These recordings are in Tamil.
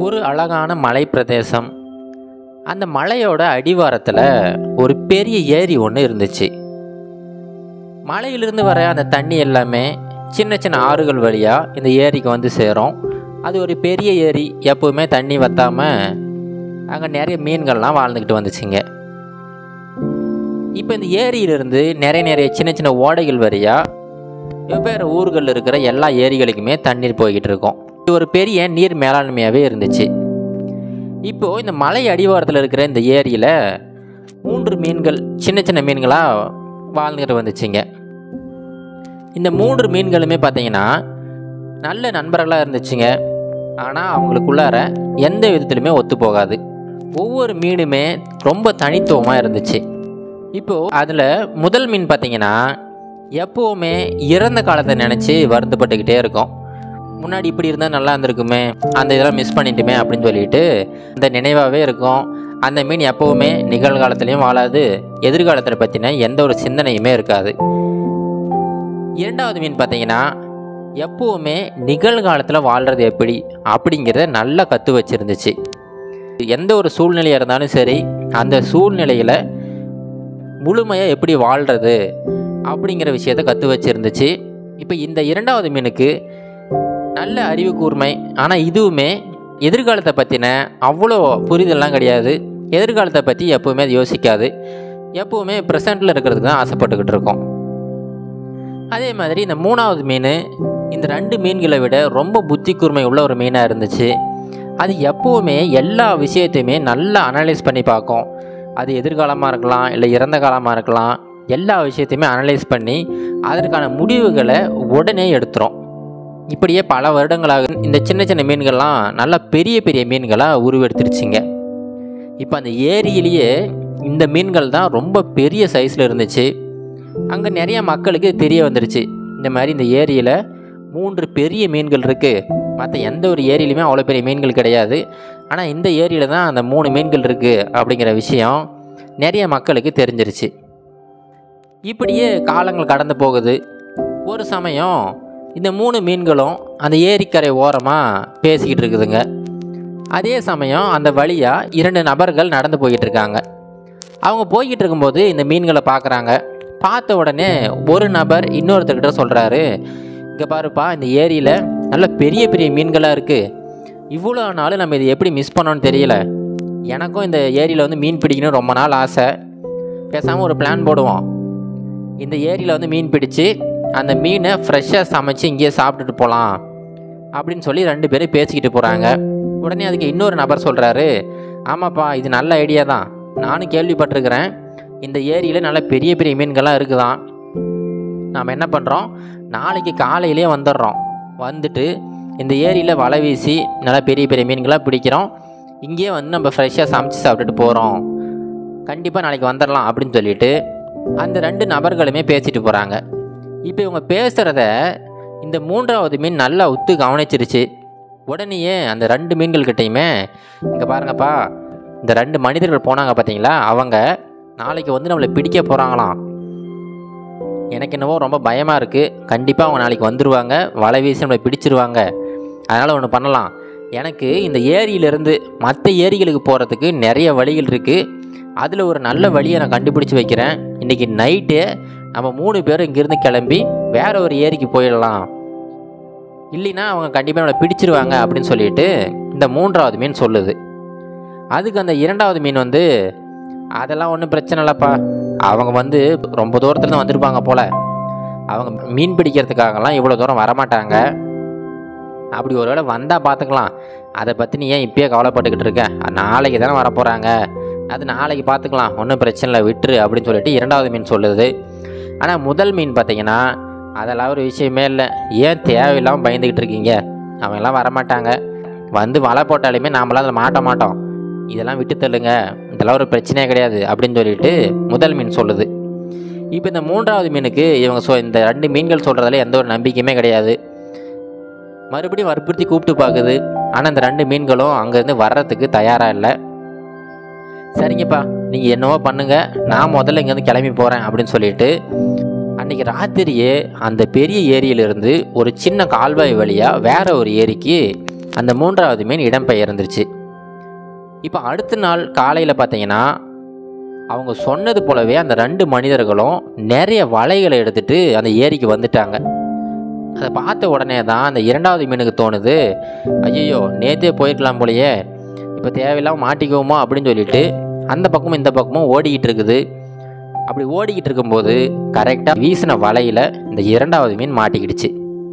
ஒரு அழகான மலை பிரதேசம் அந்த மலையோட அடிவாரத்தில் ஒரு பெரிய ஏரி ஒன்று இருந்துச்சு மலையிலிருந்து வர அந்த தண்ணி எல்லாமே சின்ன சின்ன ஆறுகள் வழியாக இந்த ஏரிக்கு வந்து சேரும் அது ஒரு பெரிய ஏரி எப்போவுமே தண்ணி வத்தாமல் அங்கே நிறைய மீன்கள்லாம் வாழ்ந்துக்கிட்டு வந்துச்சுங்க இப்போ இந்த ஏரியிலிருந்து நிறைய நிறைய சின்ன சின்ன ஓடைகள் வழியாக வெவ்வேறு ஊர்களில் இருக்கிற எல்லா ஏரிகளுக்குமே தண்ணீர் போய்கிட்டு இருக்கும் இது ஒரு பெரிய நீர் மேலாண்மையாகவே இருந்துச்சு இப்போது இந்த மலை அடிவாரத்தில் இருக்கிற இந்த ஏரியில் மூன்று மீன்கள் சின்ன சின்ன மீன்களாக வாழ்ந்துக்கிட்டு வந்துச்சுங்க இந்த மூன்று மீன்களுமே பார்த்தீங்கன்னா நல்ல நண்பர்களாக இருந்துச்சுங்க ஆனால் அவங்களுக்குள்ளார எந்த விதத்துலையுமே ஒத்து போகாது ஒவ்வொரு மீனுமே ரொம்ப தனித்துவமாக இருந்துச்சு இப்போது அதில் முதல் மீன் பார்த்தீங்கன்னா எப்போவுமே இறந்த காலத்தை நினச்சி வருத்தப்பட்டுக்கிட்டே இருக்கும் முன்னாடி இப்படி இருந்தால் நல்லா இருந்திருக்குமே அந்த இதெல்லாம் மிஸ் பண்ணிட்டுமே அப்படின்னு சொல்லிட்டு அந்த நினைவாகவே இருக்கும் அந்த மீன் எப்போவுமே நிகழ்காலத்துலேயும் வாழாது எதிர்காலத்தை பற்றின எந்த ஒரு சிந்தனையுமே இருக்காது இரண்டாவது மீன் பார்த்தீங்கன்னா எப்போவுமே நிகழ்காலத்தில் வாழ்கிறது எப்படி அப்படிங்கிறத நல்லா கற்று வச்சுருந்துச்சு எந்த ஒரு சூழ்நிலையாக இருந்தாலும் சரி அந்த சூழ்நிலையில் முழுமையாக எப்படி வாழ்கிறது அப்படிங்கிற விஷயத்த கற்று வச்சுருந்துச்சு இப்போ இந்த இரண்டாவது மீனுக்கு நல்ல அறிவு கூர்மை ஆனால் இதுவுமே எதிர்காலத்தை பற்றின அவ்வளோ புரிதல்லாம் கிடையாது எதிர்காலத்தை பற்றி எப்போவுமே அது யோசிக்காது எப்போவுமே ப்ரெசண்ட்டில் இருக்கிறதுக்கு தான் ஆசைப்பட்டுக்கிட்டு இருக்கோம் அதே மாதிரி இந்த மூணாவது மீன் இந்த ரெண்டு மீன்களை விட ரொம்ப புத்தி கூர்மை உள்ள ஒரு மீனாக இருந்துச்சு அது எப்போவுமே எல்லா விஷயத்தையுமே நல்லா அனலைஸ் பண்ணி பார்க்கும் அது எதிர்காலமாக இருக்கலாம் இல்லை இறந்த காலமாக இருக்கலாம் எல்லா விஷயத்தையுமே அனலைஸ் பண்ணி அதற்கான முடிவுகளை உடனே எடுத்துரும் இப்படியே பல வருடங்களாக இந்த சின்ன சின்ன மீன்கள்லாம் நல்லா பெரிய பெரிய மீன்களாக உருவெடுத்துருச்சுங்க இப்போ அந்த ஏரியிலேயே இந்த மீன்கள் தான் ரொம்ப பெரிய சைஸில் இருந்துச்சு அங்கே நிறைய மக்களுக்கு தெரிய வந்துருச்சு இந்த மாதிரி இந்த ஏரியில் மூன்று பெரிய மீன்கள் இருக்குது மற்ற எந்த ஒரு ஏரியிலையுமே அவ்வளோ பெரிய மீன்கள் கிடையாது ஆனால் இந்த ஏரியில் தான் அந்த மூணு மீன்கள் இருக்குது அப்படிங்கிற விஷயம் நிறைய மக்களுக்கு தெரிஞ்சிருச்சு இப்படியே காலங்கள் கடந்து போகுது ஒரு சமயம் இந்த மூணு மீன்களும் அந்த ஏரிக்கரை ஓரமாக பேசிக்கிட்டு இருக்குதுங்க அதே சமயம் அந்த வழியாக இரண்டு நபர்கள் நடந்து போய்கிட்டு இருக்காங்க அவங்க போய்கிட்டு இருக்கும்போது இந்த மீன்களை பார்க்குறாங்க பார்த்த உடனே ஒரு நபர் இன்னொருத்தர்கிட்ட சொல்கிறாரு இங்கே பாருப்பா இந்த ஏரியில் நல்ல பெரிய பெரிய மீன்களாக இருக்குது இவ்வளோ நாள் நம்ம இதை எப்படி மிஸ் பண்ணோன்னு தெரியல எனக்கும் இந்த ஏரியில் வந்து மீன் பிடிக்கணும் ரொம்ப நாள் ஆசை பேசாமல் ஒரு பிளான் போடுவோம் இந்த ஏரியில் வந்து மீன் பிடிச்சி அந்த மீனை ஃப்ரெஷ்ஷாக சமைச்சு இங்கேயே சாப்பிட்டுட்டு போகலாம் அப்படின்னு சொல்லி ரெண்டு பேரும் பேசிக்கிட்டு போகிறாங்க உடனே அதுக்கு இன்னொரு நபர் சொல்கிறாரு ஆமாப்பா இது நல்ல ஐடியா தான் நானும் கேள்விப்பட்டிருக்கிறேன் இந்த ஏரியில் நல்ல பெரிய பெரிய மீன்கள்லாம் இருக்குதான் நாம் என்ன பண்ணுறோம் நாளைக்கு காலையிலே வந்துடுறோம் வந்துட்டு இந்த ஏரியில் வலை வீசி நல்லா பெரிய பெரிய மீன்களாக பிடிக்கிறோம் இங்கேயே வந்து நம்ம ஃப்ரெஷ்ஷாக சமைச்சு சாப்பிட்டுட்டு போகிறோம் கண்டிப்பாக நாளைக்கு வந்துடலாம் அப்படின்னு சொல்லிட்டு அந்த ரெண்டு நபர்களுமே பேசிட்டு போகிறாங்க இப்போ இவங்க பேசுகிறத இந்த மூன்றாவது மீன் நல்லா உத்து கவனிச்சிருச்சு உடனேயே அந்த ரெண்டு மீன்கள்கிட்டையுமே இங்கே பாருங்கப்பா இந்த ரெண்டு மனிதர்கள் போனாங்க பார்த்தீங்களா அவங்க நாளைக்கு வந்து நம்மளை பிடிக்க போகிறாங்களாம் எனக்கு என்னவோ ரொம்ப பயமாக இருக்குது கண்டிப்பாக அவங்க நாளைக்கு வந்துடுவாங்க வலை வீசி நம்மளை பிடிச்சிருவாங்க அதனால் ஒன்று பண்ணலாம் எனக்கு இந்த ஏரியிலேருந்து மற்ற ஏரிகளுக்கு போகிறதுக்கு நிறைய வழிகள் இருக்குது அதில் ஒரு நல்ல வழியை நான் கண்டுபிடிச்சி வைக்கிறேன் இன்றைக்கி நைட்டு நம்ம மூணு பேரும் இங்கேருந்து கிளம்பி வேற ஒரு ஏரிக்கு போயிடலாம் இல்லைன்னா அவங்க கண்டிப்பாக நம்மளை பிடிச்சிருவாங்க அப்படின்னு சொல்லிட்டு இந்த மூன்றாவது மீன் சொல்லுது அதுக்கு அந்த இரண்டாவது மீன் வந்து அதெல்லாம் ஒன்றும் பிரச்சனை இல்லைப்பா அவங்க வந்து ரொம்ப தூரத்துலேருந்து வந்திருப்பாங்க போல் அவங்க மீன் பிடிக்கிறதுக்காகலாம் இவ்வளோ தூரம் வரமாட்டாங்க அப்படி ஒரு வேளை வந்தால் பார்த்துக்கலாம் அதை பற்றி நீ ஏன் இப்பயே கவலைப்பட்டுக்கிட்டு இருக்க நாளைக்கு தானே வரப்போகிறாங்க அது நாளைக்கு பார்த்துக்கலாம் ஒன்றும் பிரச்சனை இல்லை விட்டுரு அப்படின்னு சொல்லிட்டு இரண்டாவது மீன் சொல்லுது ஆனால் முதல் மீன் பார்த்தீங்கன்னா அதெல்லாம் ஒரு விஷயமே இல்லை ஏன் தேவையில்லாமல் பயந்துக்கிட்டு இருக்கீங்க அவங்கெல்லாம் வரமாட்டாங்க வந்து வலை போட்டாலுமே நாமளாம் அதில் மாட்ட மாட்டோம் இதெல்லாம் விட்டு தள்ளுங்க இதெல்லாம் ஒரு பிரச்சனையே கிடையாது அப்படின்னு சொல்லிட்டு முதல் மீன் சொல்லுது இப்போ இந்த மூன்றாவது மீனுக்கு இவங்க சொ இந்த ரெண்டு மீன்கள் சொல்கிறதுல எந்த ஒரு நம்பிக்கையுமே கிடையாது மறுபடியும் வற்புறுத்தி கூப்பிட்டு பார்க்குது ஆனால் இந்த ரெண்டு மீன்களும் அங்கேருந்து வர்றதுக்கு தயாராக இல்லை சரிங்கப்பா நீங்கள் என்னவோ பண்ணுங்க நான் முதல்ல இங்கேருந்து கிளம்பி போகிறேன் அப்படின்னு சொல்லிட்டு அன்றைக்கி ராத்திரியே அந்த பெரிய ஏரியிலிருந்து ஒரு சின்ன கால்வாய் வழியாக வேற ஒரு ஏரிக்கு அந்த மூன்றாவது மீன் இடம்பெயர்ந்துருச்சு இப்போ அடுத்த நாள் காலையில் பார்த்தீங்கன்னா அவங்க சொன்னது போலவே அந்த ரெண்டு மனிதர்களும் நிறைய வலைகளை எடுத்துட்டு அந்த ஏரிக்கு வந்துட்டாங்க அதை பார்த்த உடனே தான் அந்த இரண்டாவது மீனுக்கு தோணுது ஐயோ நேத்தே போயிருக்கலாம் போலயே இப்போ தேவையில்லாமல் மாட்டிக்குவோமா அப்படின்னு சொல்லிட்டு அந்த பக்கமும் இந்த பக்கமும் ஓடிக்கிட்டு இருக்குது அப்படி ஓடிக்கிட்டு இருக்கும்போது கரெக்டாக வீசின வலையில் இந்த இரண்டாவது மீன் மாட்டிக்கிடுச்சு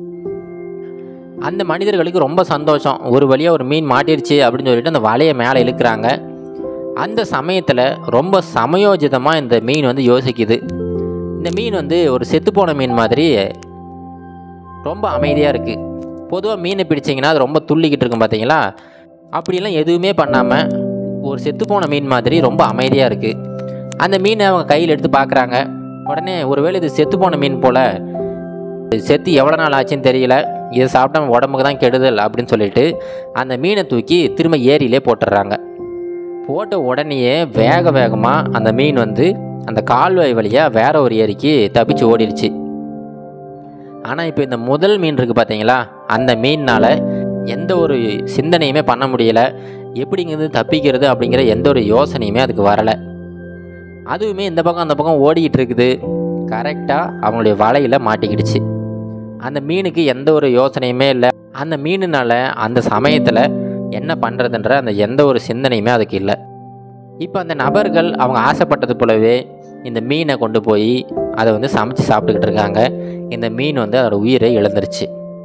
அந்த மனிதர்களுக்கு ரொம்ப சந்தோஷம் ஒரு வழியாக ஒரு மீன் மாட்டிருச்சு அப்படின்னு சொல்லிட்டு அந்த வலையை மேலே இழுக்கிறாங்க அந்த சமயத்தில் ரொம்ப சமயோஜிதமாக இந்த மீன் வந்து யோசிக்குது இந்த மீன் வந்து ஒரு செத்துப்போன மீன் மாதிரி ரொம்ப அமைதியாக இருக்குது பொதுவாக மீனை பிடிச்சிங்கன்னா அது ரொம்ப துள்ளிக்கிட்டு இருக்கும் பார்த்தீங்களா அப்படிலாம் எதுவுமே பண்ணாமல் ஒரு செத்துப்போன மீன் மாதிரி ரொம்ப அமைதியாக இருக்குது அந்த மீனை அவங்க கையில் எடுத்து பார்க்குறாங்க உடனே ஒருவேளை இது செத்துப்போன மீன் போல் இது செத்து எவ்வளோ நாள் ஆச்சுன்னு தெரியல இதை சாப்பிட்டா நம்ம உடம்புக்கு தான் கெடுதல் அப்படின்னு சொல்லிட்டு அந்த மீனை தூக்கி திரும்ப ஏரியிலே போட்டுடுறாங்க போட்ட உடனேயே வேக வேகமாக அந்த மீன் வந்து அந்த கால்வாய் வழியாக வேற ஒரு ஏரிக்கு தப்பிச்சு ஓடிடுச்சு ஆனால் இப்போ இந்த முதல் மீன் இருக்குது பார்த்தீங்களா அந்த மீனால் எந்த ஒரு சிந்தனையுமே பண்ண முடியல எப்படிங்கிறது தப்பிக்கிறது அப்படிங்கிற எந்த ஒரு யோசனையுமே அதுக்கு வரலை அதுவுமே இந்த பக்கம் அந்த பக்கம் ஓடிக்கிட்டு இருக்குது கரெக்டாக அவங்களுடைய வலையில் மாட்டிக்கிடுச்சு அந்த மீனுக்கு எந்த ஒரு யோசனையுமே இல்லை அந்த மீனுனால அந்த சமயத்தில் என்ன பண்ணுறதுன்ற அந்த எந்த ஒரு சிந்தனையுமே அதுக்கு இல்லை இப்போ அந்த நபர்கள் அவங்க ஆசைப்பட்டது போலவே இந்த மீனை கொண்டு போய் அதை வந்து சமைச்சு சாப்பிட்டுக்கிட்டு இருக்காங்க இந்த மீன் வந்து அதோட உயிரை இழந்துருச்சு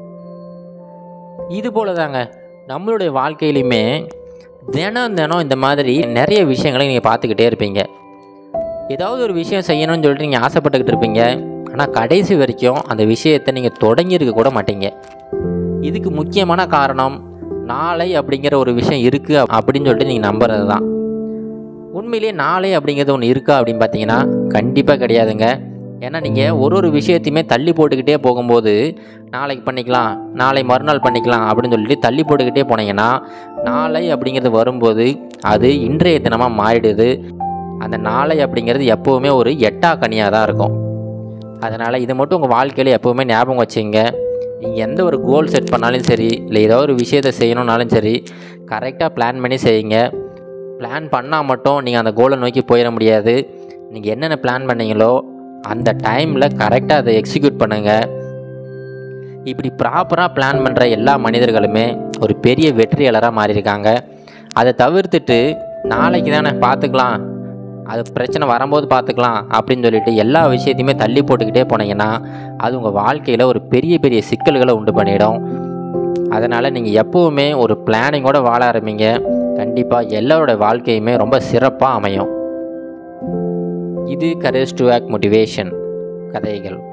இது போல தாங்க நம்மளுடைய வாழ்க்கையிலையுமே தினம் தினம் இந்த மாதிரி நிறைய விஷயங்களை நீங்கள் பார்த்துக்கிட்டே இருப்பீங்க ஏதாவது ஒரு விஷயம் செய்யணும்னு சொல்லிட்டு நீங்கள் ஆசைப்பட்டுக்கிட்டு இருப்பீங்க ஆனால் கடைசி வரைக்கும் அந்த விஷயத்தை நீங்கள் தொடங்கியிருக்க கூட மாட்டீங்க இதுக்கு முக்கியமான காரணம் நாளை அப்படிங்கிற ஒரு விஷயம் இருக்குது அப்படின்னு சொல்லிட்டு நீங்கள் நம்புறது தான் உண்மையிலேயே நாளை அப்படிங்கிறது ஒன்று இருக்கா அப்படின்னு பார்த்தீங்கன்னா கண்டிப்பாக கிடையாதுங்க ஏன்னா நீங்கள் ஒரு ஒரு விஷயத்தையுமே தள்ளி போட்டுக்கிட்டே போகும்போது நாளைக்கு பண்ணிக்கலாம் நாளை மறுநாள் பண்ணிக்கலாம் அப்படின்னு சொல்லிட்டு தள்ளி போட்டுக்கிட்டே போனீங்கன்னா நாளை அப்படிங்கிறது வரும்போது அது இன்றைய தினமாக மாறிடுது அந்த நாளை அப்படிங்கிறது எப்போவுமே ஒரு எட்டா கனியாக தான் இருக்கும் அதனால் இதை மட்டும் உங்கள் வாழ்க்கையில் எப்போவுமே ஞாபகம் வச்சுங்க நீங்கள் எந்த ஒரு கோல் செட் பண்ணாலும் சரி இல்லை ஏதோ ஒரு விஷயத்தை செய்யணுன்னாலும் சரி கரெக்டாக பிளான் பண்ணி செய்யுங்க பிளான் பண்ணால் மட்டும் நீங்கள் அந்த கோலை நோக்கி போயிட முடியாது நீங்கள் என்னென்ன பிளான் பண்ணீங்களோ அந்த டைமில் கரெக்டாக அதை எக்ஸிக்யூட் பண்ணுங்கள் இப்படி ப்ராப்பராக பிளான் பண்ணுற எல்லா மனிதர்களுமே ஒரு பெரிய வெற்றியாளராக மாறியிருக்காங்க அதை தவிர்த்துட்டு நாளைக்கு தானே பார்த்துக்கலாம் அது பிரச்சனை வரும்போது பார்த்துக்கலாம் அப்படின்னு சொல்லிட்டு எல்லா விஷயத்தையுமே தள்ளி போட்டுக்கிட்டே போனீங்கன்னா அது உங்கள் வாழ்க்கையில் ஒரு பெரிய பெரிய சிக்கல்களை உண்டு பண்ணிடும் அதனால் நீங்கள் எப்போவுமே ஒரு பிளானிங்கோட வாழ ஆரம்பிங்க கண்டிப்பாக எல்லாரோட வாழ்க்கையுமே ரொம்ப சிறப்பாக அமையும் இது கரேஜ் டு ஆக் மோட்டிவேஷன் கதைகள்